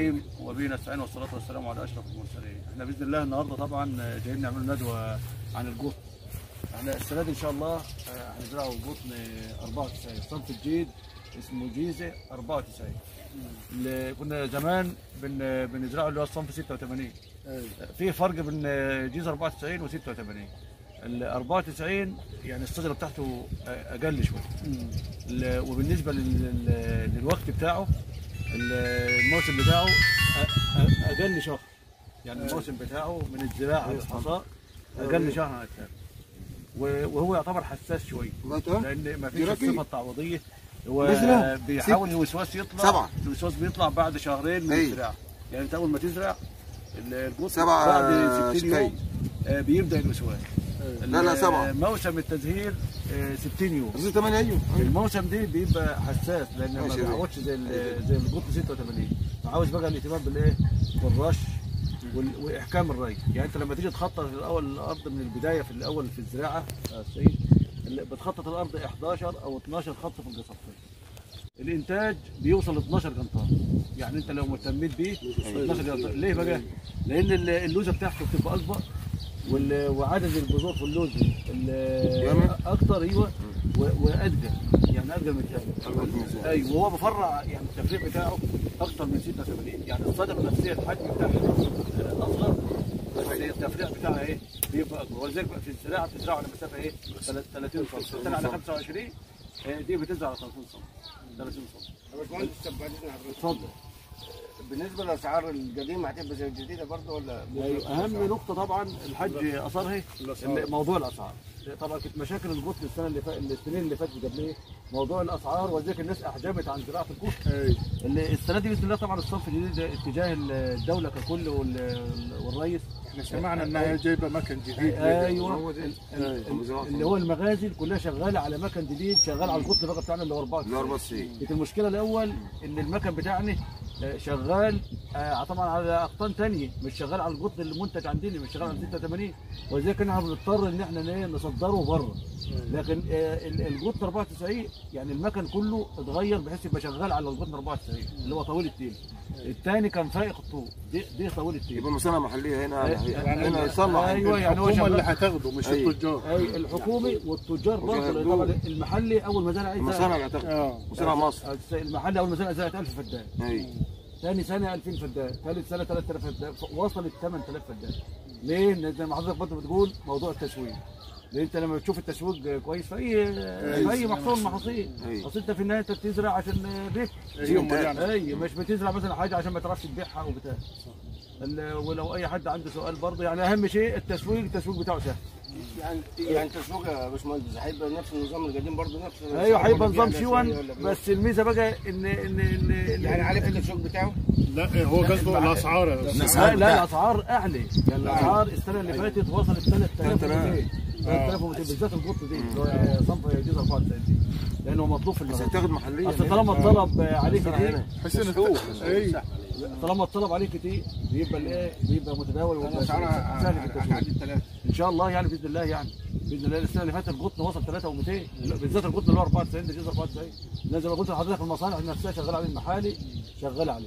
الرحيم وبه نستعين والصلاه والسلام على اشرف المرسلين احنا باذن الله النهارده طبعا جايين نعمل ندوه عن القطن احنا السنه دي ان شاء الله آه، هنزرعوا قطن 94 صنف الجيد اسمه جيزه 94 اللي كنا زمان بن بنزرعه اللي هو الصنف 86 في فرق بين جيزه 94 و 86 ال 94 يعني الصدر بتاعته اقل شويه ال- وبالنسبه لل- لل- للوقت بتاعه ال- الموسم بتاعه أ- أ- اقل شهر يعني الموسم بتاعه من الزراعه للحصاد اقل شهر عن الثاني و- وهو يعتبر حساس شويه لان ما فيش جراكي. الصفه التعويضيه هو مثله. بيحاول الوسواس يطلع سبعة. الوسواس بيطلع بعد شهرين من أي. الزراعه يعني انت اول ما تزرع ال- القطن سبعة بعد 60 شكاية. يوم آه، بيبدا الوسواس لا، لا، سبعة. موسم التزهير آه، 60 يوم زي 8 ايوه الموسم دي بيبقى حساس لان ما ماشي. بيعوضش زي ال- زي القطن 86 فعاوز بقى الاهتمام بالايه؟ بالرش وال- واحكام الري يعني انت لما تيجي تخطط الاول الارض من البدايه في الاول في الزراعه يا سيد اللي بتخطط الارض 11 او 12 خط في القصبتين الانتاج بيوصل 12 قنطار يعني انت لو مهتميت بيه 12 قنطار ليه بقى؟ لان ال- اللوزه بتاعته بتبقى اكبر وال- وعدد البذور في اللوز ال- جامد. اكتر ايوه و- وادقى يعني ادقى من الثاني ايوه وهو بفرع يعني التفريع بتاعه اكتر من 86 يعني الصدمه النفسيه الحجم بتاعها اصغر بس التفريع بتاعها ايه بيبقى اكبر ولذلك بقى في الزراعه بتزرعه على مسافه ايه 30 سم الثاني على 25 آه، دي بتزرع على 30 سم 30 سم اتفضل بالنسبه للاسعار القديمه هتبقى زي الجديده برضه ولا أيوة، اهم نقطه طبعا الحج اثرها ال- موضوع الاسعار طبعا كانت مشاكل القطن السنه اللي فاتت السنين اللي فاتت قبل موضوع الاسعار ولذلك الناس احجمت عن زراعه القطن اللي السنه دي باذن الله طبعا الصنف الجديد ده اتجاه الدوله ككل وال- والرئيس احنا سمعنا انها جايبه مكن جديد ايوه ال- ال- اللي هو المغازل كلها شغاله على مكن جديد شغال على القطن بقى بتاعنا اللي هو 4 اللي هو 94 كانت المشكله الاول ان المكن بتاعنا آه، شغال آه، طبعا على اقطان ثانيه مش شغال على القطن المنتج عندنا مش شغال على 86 ولذلك احنا بنضطر ان احنا إيه، نصدره بره لكن آه، ال- القطن 94 يعني المكن كله اتغير بحيث يبقى شغال على القطن 94 اللي هو طويل التيل الثاني كان فائق الطول دي دي طويل التيل يبقى مصانع محليه هنا يعني هنا يصنع ايوه يعني هو الحكومه اللي شغال هتاخده مش أي. التجار اي الحكومي والتجار برضه وشغال لأن طبعا المحلي اول ما زرع عايز المصانع اللي هتاخده اه مصانع مصر المحلي اول ما زرع زرعت 1000 فدان اي ثاني سنه 2000 فدان ثالث سنه 3000 فدان وصلت 8000 فدان ليه؟ لان زي ما حضرتك برضه بتقول موضوع التسويق لان انت لما تشوف التسويق كويس في اي في اي محصول من المحاصيل أي. اصل انت في النهايه انت بتزرع عشان بيت هي امال يعني اي مش بتزرع مثلا حاجه عشان ما تعرفش تبيعها وبتاع ال- ولو اي حد عنده سؤال برضه يعني اهم شيء التسويق التسويق بتاعه سهل يعني يعني تسويق يا باشمهندس هيبقى نفس النظام القديم برضه نفس ايوه هيبقى نظام يعني شون ولا بي- بس الميزه بقى ان ان ان يعني عارف التسويق بتاعه لا هو قصده الاسعار يا أستاذ. لا لا الاسعار اعلى يعني الاسعار السنه اللي فاتت وصلت 3200 3200 بالذات القط دي اللي هو صنف جزء 94 دي لانه مطلوب في بس المغرب هتاخد محليا اصل طالما الطلب عليه مصانع كتير هنا بحس ان اي طالما الطلب عليه كتير بيبقى الايه بيبقى متداول ويبقى الاسعار سهل في التسويق هتعدي الثلاثه ان شاء الله يعني باذن الله يعني باذن الله السنه اللي فاتت القطن وصل 3200 بالذات القطن اللي هو 94 ده جزء 94 لأن زي ما قلت لحضرتك المصانع نفسها شغاله عليه المحالي شغاله عليه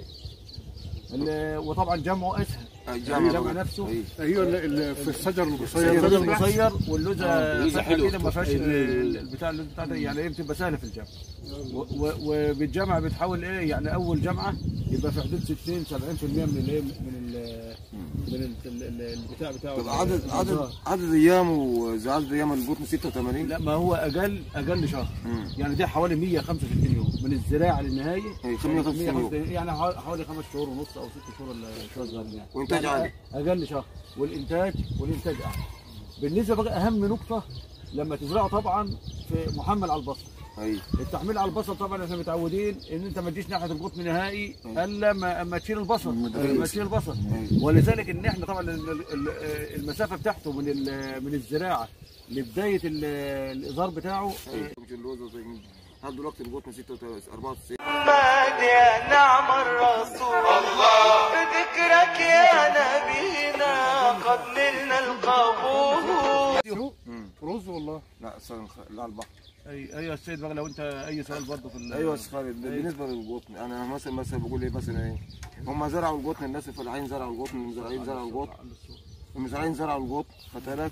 ال- وطبعا جمعه اسهل الجامعة الجمع برضه. نفسه أي. هي اللي- اللي في الشجر القصير الشجر ده. قصير واللوزه لوزة فتحه حلوة. كده ما فيهاش ال- البتاع اللوزه بتاعتها يعني ايه بتبقى سهله في الجمع و- و- وبالجمع بتحاول ايه يعني اول جمعه يبقى في حدود 60 70% من الايه من ال من ال- ال- ال- البتاع بتاعه طب عدد عدد البذار. عدد ايامه زي عدد ايام البطن 86 لا ما هو اقل اقل شهر مم. يعني دي حوالي 165 يوم من الزراعه للنهايه أي، 165 يوم. 165 يعني حوالي خمس شهور ونص او ست شهور ولا شهر صغيرين يعني وإنتاج يعني عالي. اقل شهر والانتاج والانتاج اعلى بالنسبه بقى اهم نقطه لما تزرعه طبعا في محمل على البصل اي التحميل على البصل طبعا احنا متعودين ان انت ما تجيش ناحيه القطن نهائي الا ما ما تشيل البصل ما تشيل البصل أي. ولذلك ان احنا طبعا ال- ال- ال- المسافه بتاعته من ال- من الزراعه لبدايه ال- الازهار بتاعه اي مش اللوزه زي لحد دلوقتي البطن 96 94 محمد يا نعم الرسول الله بذكرك يا نبينا قد نلنا القبول رز والله لا ص- لا البحر اي ايوه السيد بقى لو انت اي سؤال برضه في ال- ايوه يا أستاذ خالد بالنسبه للقطن انا مثلا مثلا بقول ايه مثلا ايه هم زرعوا القطن الناس الفلاحين زرعوا القطن المزارعين زرعوا القطن المزارعين زرعوا القطن خدت بالك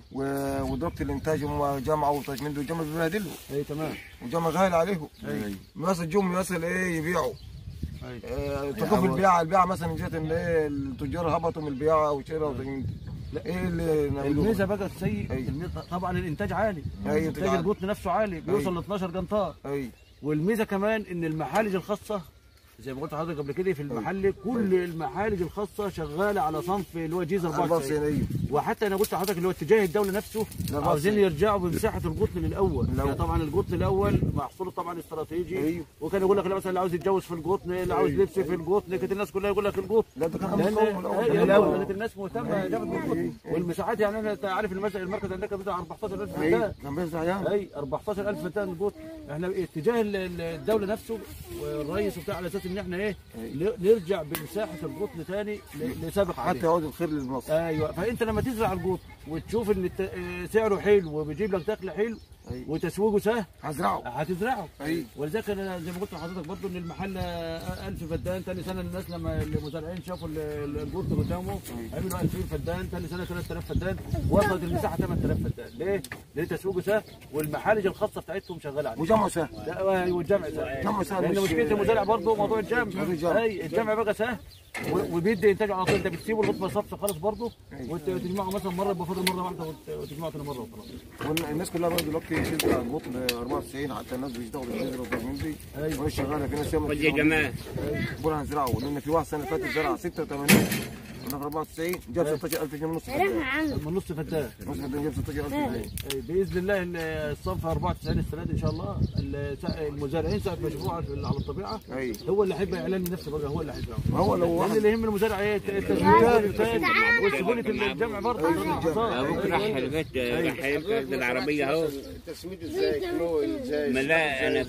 و- ودرجه الانتاج هم جمعوا وتجميل وجمعوا بيبهدلوا اي تمام وجمع غالي عليهم أي. مثلا جم مثلا ايه يبيعوا اي آه، تقف البيعه البيعه مثلا جت ان ايه التجار هبطوا من البيعه وشراء وتجميل لا. ايه اللي نعملوه؟ الميزه بقى السيء أي. الميزة طبعا الانتاج عالي أي، انتاج طبعاً. القطن نفسه عالي بيوصل ل 12 قنطار اي والميزه كمان ان المحالج الخاصه زي ما قلت لحضرتك قبل كده في المحل كل المحالج الخاصه شغاله على صنف اللي هو جيز 94 94 ايوه وحتى انا قلت لحضرتك اللي هو اتجاه الدوله نفسه لا، عاوزين بس- يرجعوا بمساحه القطن للاول الأول. يعني طبعا القطن الاول محصوله طبعا استراتيجي أيوه. وكان يقول لك لا مثلا اللي عاوز يتجوز في القطن اللي عاوز لبس في القطن كانت الناس كلها يقول لك القطن لا ده كان لان مصور الأول. أي- الاول كانت الناس مهتمه جامد بالقطن والمساحات يعني انا أنت عارف المس- المركز عندك بتاع 14000 اي فدان كان بيزرع ياما اي 14000 فدان القطن احنا اتجاه ال- ال- الدوله نفسه والرئيس وبتاع على اساس ان احنا ايه ن- نرجع بمساحه القطن ثاني ل- لسابق عليه حتى يعود الخير لمصر ايوه فانت لما تزرع القطن وتشوف ان الت- آه، سعره حلو وبيجيب لك دخل حلو أيوة. وتسويقه سهل هزرعه هتزرعه أيوة. ولذلك انا زي ما قلت لحضرتك برضه ان المحل آه، 1000 فدان ثاني سنه الناس لما المزارعين شافوا ال- ال- القطن قدامهم عملوا 2000 فدان ثاني سنه 3000 فدان وصلت المساحه 8000 فدان ليه؟ لان تسويقه سهل والمحالج الخاصه بتاعتهم شغاله عليه وجمعه سهل لا، والجمع سهل جمع سهل لان مش- مشكله المزارع برضه موضوع الجمع موضوع الجمع. اي الجمع بقى سهل و- وبيدي انتاج على طول انت بتسيبه القطبه صفصه خالص برضه وت- وتجمعه مثلا مره بفضل مره واحده وت- وتجمعه ثاني مره وخلاص والناس كلها بقى دلوقتي تزرع القطن 94 حتى الناس بيشتغلوا بالبذره والتجميل دي أيوة. وهي شغاله في ناس ياما خد يا جماعه بقول هنزرعه لان في واحد السنه اللي فاتت زرع 86 وانا في 94 جاب 16000 جنيه ونص فدان. من نص فدان نص فدان جاب 16000 جنيه أي باذن الله ال- الصنف 94 السنه دي ان شاء الله ال- سا- المزارعين ساعه ما يشوفوه على على الطبيعه أيوة. هو اللي هيبقى اعلان لنفسه بقى هو اللي هيبيعه ما هو لو لان واحد اللي يهم المزارع ايه التسويق والإنتاج وسهوله الجمع برضه ابوك راح البيت راح يركز العربيه اهو التسميد ازاي كيلو ازاي ما لا انا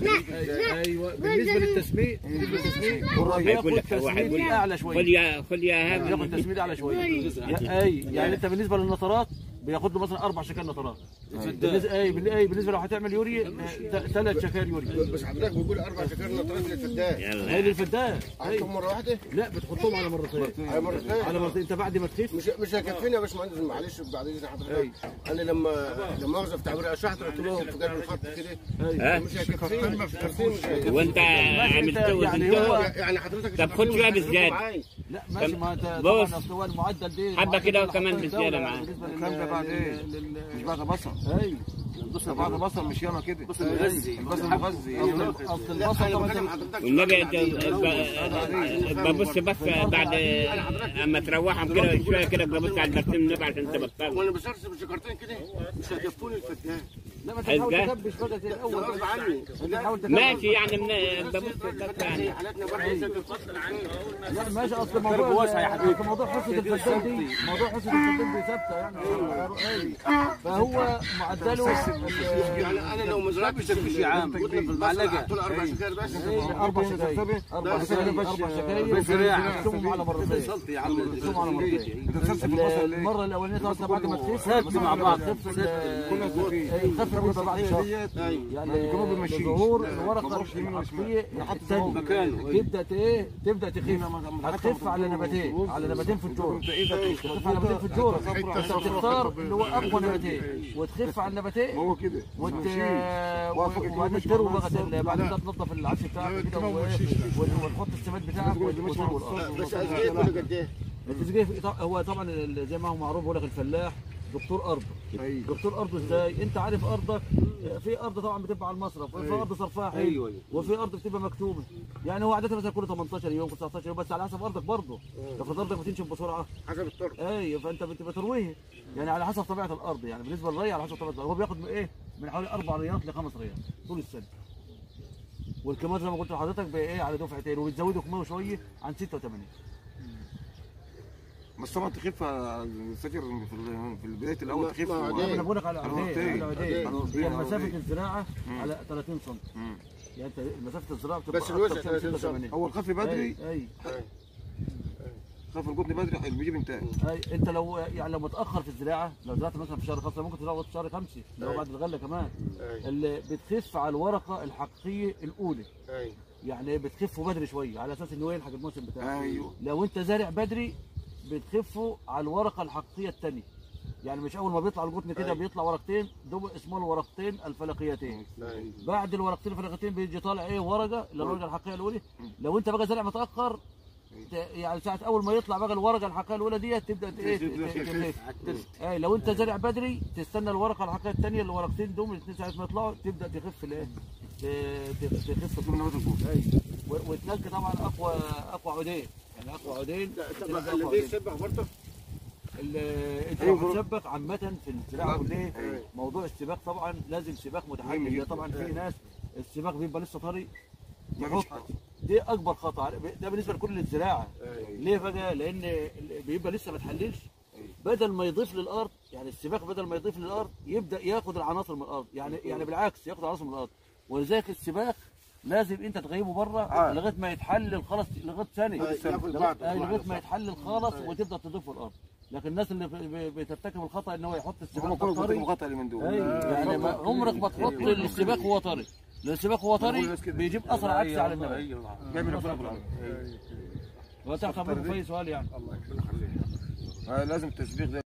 ايوه بالنسبه للتسميق بالنسبه للتسميق هيقول بياخد لك واحد تسميد اعلى خد شويه يا خد يا بياخد هاب تسميد اعلى شويه يا- اي يعني انت بالنسبه للنطرات بياخد له مثلا اربع شكال نطرات بالنسبه اي بال- اي بالنسبه لو هتعمل يوري ثلاث شكال يوري بس حضرتك بيقول اربع شكر نطرات للفدان هي يلا للفدان أي. حطهم مره واحده لا بتحطهم على مرتين على مرتين على مرتين انت بعد ما تخف مش مش هيكفينا يا باشمهندس معلش بعد اذن حضرتك انا لما لما اخذ في تعبير اشرحت قلت لهم في قلب الخط كده ها مش هيكفينا مش هيكفينا مش هيكفينا. وانت عملت يعني هو يعني حضرتك طب خد شويه بالزياده لا ماشي ما انت بص. طبعا اصل هو المعدل دي حبة المعدل كده اللي وكمان حطها بالزيادة الدولة معاه. بالنسبة لل- الكلام ده بعد ايه؟ لل- مش بعد بصل اي ده بعد بصل مش ياما كده بصل مغذي البصل مغذي اصل اصل البصل انا طبعا بكلم انت- حضرتك والنبي انت ب- ببص بس بعد اما تروحهم كده شويه كده ببص على البرسيم النبي عشان تبطل وانا بسرسب شكرتين كده مش هيكفوني الفدان لا ما انت تحاول هيبقى- تكبش بقى زي الاول غصب عني انت تحاول تكبش ماشي يعني من ببص بس يعني حالاتنا برضه زي الفصل عني لا ماشي اصل موضوع ال- موضوع حصه الفدان دي موضوع حصه الفدان دي ثابته يعني أي. فهو معدله يعني انا لو ما زرعتش مش عام قلنا في المعلقه قلت له اربع شكاير بس اربع شكاير اربع شكاير اربع شكاير تقسمهم على مرتين تقسمهم على مرتين انت بتسلسل البصل ليه؟ المره الاولانيه خلاص بعد ما تخف ثابت مع بعض خف خف بيبقى بعد شهر يعني الجنوب بيمشيش. ظهور ما الورقه بروحش يمين ولا شمال. العصفيه الثانيه تبدا ايه تبدا تخف هتخف على نباتين على نباتين في الجوره تخف على نباتين في الجوره انت بتختار اللي هو اقوى نباتين وتخف على النباتين هو كده وت... وبعدين تروي بقى ال- بعد كده تنظف العفش بتاعك كده و- و- وتحط السماد بتاعك وتروي الارض بس ازاي كل قد ايه التسجيل في- هو طبعا ال- زي ما هو معروف بيقول لك الفلاح دكتور ارضه دكتور ارضه ازاي انت عارف ارضك في ارض طبعا بتبقى على المصرف وفي ارض صرفها حلو وفي ارض بتبقى مكتوبه يعني هو عاده مثلا كل 18 يوم كل 19 يوم بس على حسب ارضك برضه افرض ارضك بتنشف بسرعه حسب الطرق ايوه فانت بت- بترويه يعني على حسب طبيعه الارض يعني بالنسبه للري على حسب طبيعه الارض هو بياخد من ايه من حوالي اربع رياض لخمس رياض طول السنه والكمار زي ما قلت لحضرتك بايه على دفعتين وبتزودوا كمان شويه عن 86 بس طبعا تخف الفجر في ال- في البدايه الاول تخف ما- ما- انا بقول لك على عرضين عرضين. على عرضين عرضين. هي عرضين. مسافه الزراعه مم. على 30 سم مم. يعني انت مسافه الزراعه بتبقى بس الوسع أكتر من 30 سم. 86. هو الخف بدري اي اي خاف القطن بدري حلو بيجيب انتاج هاي انت لو يعني لو متاخر في الزراعه لو زرعت مثلا في شهر خمسه ممكن تزرع في شهر خمسه لو بعد الغله كمان أي. اللي بتخف على الورقه الحقيقيه الاولى اي يعني بتخفوا بدري شويه على اساس انه يلحق الموسم بتاعه ايوه لو انت زارع بدري بتخفوا على الورقه الحقيقيه الثانيه يعني مش اول ما بيطلع القطن كده أي. بيطلع ورقتين دول اسمهم الورقتين الفلكيتين اي بعد الورقتين الفلكيتين بيجي طالع ايه ورقه اللي الورقه الحقيقيه الاولى لو انت بقى زارع متاخر ت- يعني ساعه اول ما يطلع بقى الورقه الحقيقيه الاولى دي تبدا ت- ايه ت- ت- تخف اي لو انت زارع بدري تستنى الورقه الحقيقيه الثانيه الورقتين دول الاثنين ساعه ما يطلعوا تبدا تخف الايه ت- ت- تخف من نبات القطن اي و- والتلج طبعا اقوى اقوى عودين يعني اقوى عودين طب تلج أقوى اللي عودين. بيسبح برضه ال- انت أيوة. لو هتسبق عامة في الزراعة كلها أيوة. موضوع السباق طبعا لازم سباق متحمل هي طبعا في ناس السباق بيبقى لسه طري ما فيش يحط حاجه دي اكبر خطا ده بالنسبه لكل الزراعه أيوة. ليه بقى لان ال- بيبقى لسه ما تحللش بدل ما يضيف للارض يعني السباق بدل ما يضيف للارض يبدا ياخد العناصر من الارض يعني يعني بالعكس ياخد العناصر من الارض ولذلك السباق لازم انت تغيبه بره آه. لغايه ما يتحلل خالص لغايه ثانيه أي، ياخد لغايه بعض. أي، لغايه ما يتحلل خالص وتبدا تضيفه الارض لكن الناس اللي ب- ب- بترتكب الخطا ان هو يحط السباق هم كلهم طري مقاطع اللي من دول ايوه يعني ما عمرك ما تحط السباق وهو طري لان السباق وهو طري بيجيب اثر عكسي على النبات بيعمل ربنا في الارض وتعتبره في سؤال يعني آه، لازم التسبيغ ده